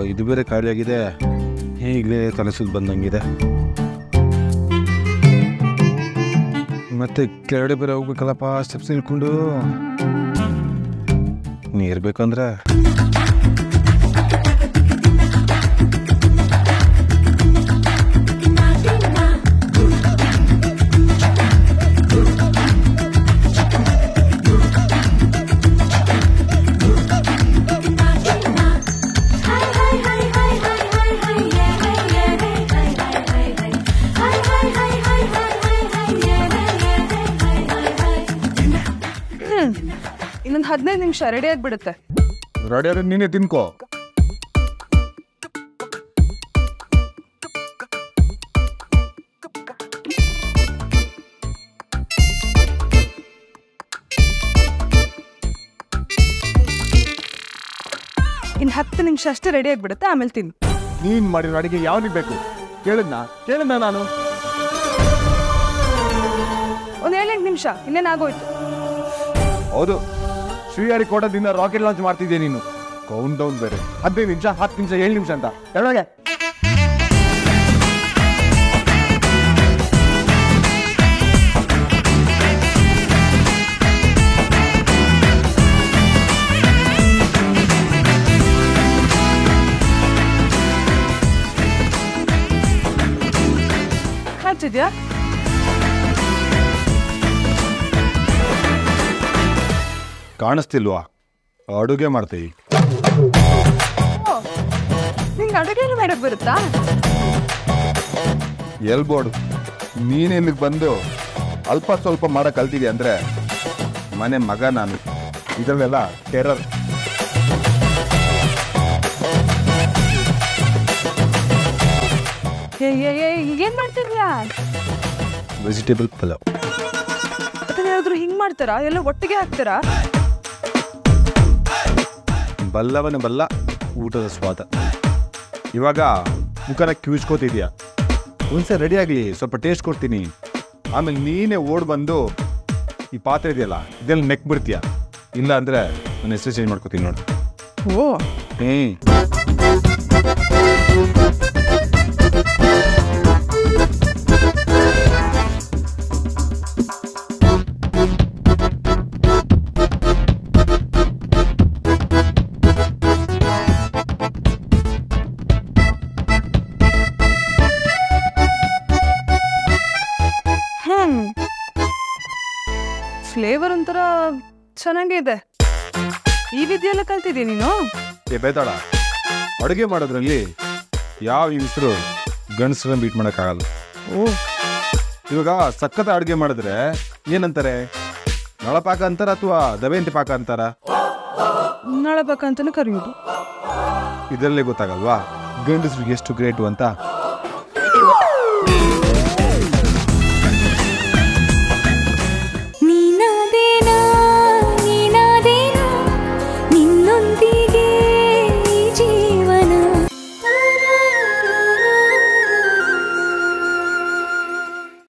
ಇದು ಬೇರೆ ಖಾಲಿ ಆಗಿದೆ ಈಗಲೇ ತಲೆಸುದ್ ಬಂದಂಗಿದೆ ಮತ್ತೆ ಕೆಳಗಡೆ ಬೇರೆ ಹೋಗ್ಬೇಕಲ್ಲಪ್ಪ ಸ್ಟೆಪ್ಸ್ ನಿಲ್ಕೊಂಡು ನೀರು ಬೇಕಂದ್ರೆ ಇನ್ನೊಂದು ಹದಿನೈದು ನಿಮಿಷ ರೆಡಿ ಆಗಿಬಿಡುತ್ತೆ ರೆಡಿ ನೀನೇ ತಿನ್ಕೋ ಇನ್ನು ಹತ್ತು ನಿಮಿಷ ಅಷ್ಟೇ ರೆಡಿ ಆಗಿಬಿಡುತ್ತೆ ಆಮೇಲೆ ತಿನ್ನು ನೀನ್ ಮಾಡಿರೋ ಅಡಿಗೆ ಯಾವನಿಗೆ ಬೇಕು ಕೇಳಿದ್ನಾ ಕೇಳಿದ್ನ ನಾನು ಒಂದು ಏಳೆಂಟು ನಿಮಿಷ ಇನ್ನೇನಾಗೋಯ್ತು ಹೌದು ಶ್ರೀಹರಿ ಕೋಟದಿಂದ ರಾಕೆಟ್ ಲಾಂಚ್ ಮಾಡ್ತಿದ್ದೆ ನೀನು ಕೌಂಟ್ ಡೌನ್ ಬೇರೆ ಹದಿನೈದು ನಿಮಿಷ ಹತ್ತು ನಿಮಿಷ ಏಳು ನಿಮಿಷ ಅಂತ ಹೇಳೋಗೆ ಹಚ್ಚಿದ್ಯಾ ಕಾಣಿಸ್ತಿಲ್ವಾ ಅಡುಗೆ ಮಾಡ್ತೀವಿ ಓ ನಿಂಗೆ ಅಡುಗೆನೂ ಮಾಡಕ್ಕೆ ಬರುತ್ತಾ ಎಲ್ಬೋರ್ಡ್ ನೀನೇ ಇಲ್ಲಿಗೆ ಬಂದು ಅಲ್ಪ ಸ್ವಲ್ಪ ಮಾಡಕ್ ಕಲ್ತಿದ್ಯಾ ಅಂದ್ರೆ ಮನೆ ಮಗ ನಾನು ಇದರಲ್ಲೆಲ್ಲ ಟೆರರ್ ಏ ಏ ಏ ಏನು ಮಾಡ್ತಿದ್ಯಾ ವೆಜಿಟೇಬಲ್ ಪಲಾವ್ ಅದನ್ನ ಯಾರಾದ್ರೂ ಹಿಂಗೆ ಮಾಡ್ತಾರಾ ಎಲ್ಲ ಒಟ್ಟಿಗೆ ಹಾಕ್ತಾರಾ ಬಲ್ಲವನ ಬಲ್ಲ ಊಟದ ಸ್ವಾದ ಇವಾಗ ಮುಖನ ಕಿವಿಚ್ಕೋತಿದ್ಯಾ ಒಂದ್ಸಲ ರೆಡಿ ಆಗಲಿ ಸ್ವಲ್ಪ ಟೇಸ್ಟ್ ಕೊಡ್ತೀನಿ ಆಮೇಲೆ ನೀನೇ ಓಡ್ ಬಂದು ಈ ಪಾತ್ರೆ ಇದೆಯಲ್ಲ ಇದೆಲ್ಲ ನೆಕ್ ಬಿಡ್ತೀಯ ಇಲ್ಲ ಅಂದ್ರೆ ನನ್ನ ಹೆಸರು ಚೇಂಜ್ ಮಾಡ್ಕೋತೀನಿ ನೋಡು ಓ ಹ್ಞೂ ಹ್ಮ್ ಫ್ಲೇವರ್ ಒಂಥರ ಚೆನ್ನಾಗೇ ಇದೆ ಈ ವಿದ್ಯೆ ಎಲ್ಲ ಕಲ್ತಿದ್ಯಾ ನೀನು ಏ ಬೇತಾಳ ಅಡುಗೆ ಮಾಡೋದ್ರಲ್ಲಿ ಯಾವ ಹೆಸರು ಗಂಡಸ್ರನ್ನ ಬೀಟ್ ಮಾಡೋಕ್ಕಾಗಲ್ಲ ಓ ಇವಾಗ ಸಖತ್ ಅಡುಗೆ ಮಾಡಿದ್ರೆ ಏನಂತಾರೆ ನಳಪಾಕ ಅಂತಾರ ಅಥವಾ ದವೆಂತಿ ಪಾಕ ಅಂತಾರ ನಳಬೇಕಂತನೂ ಕರೆಯೋದು ಇದರಲ್ಲೇ ಗೊತ್ತಾಗಲ್ವಾ ಗಂಡಸ್ರಿಗೆ ಎಷ್ಟು ಗ್ರೇಟು ಅಂತ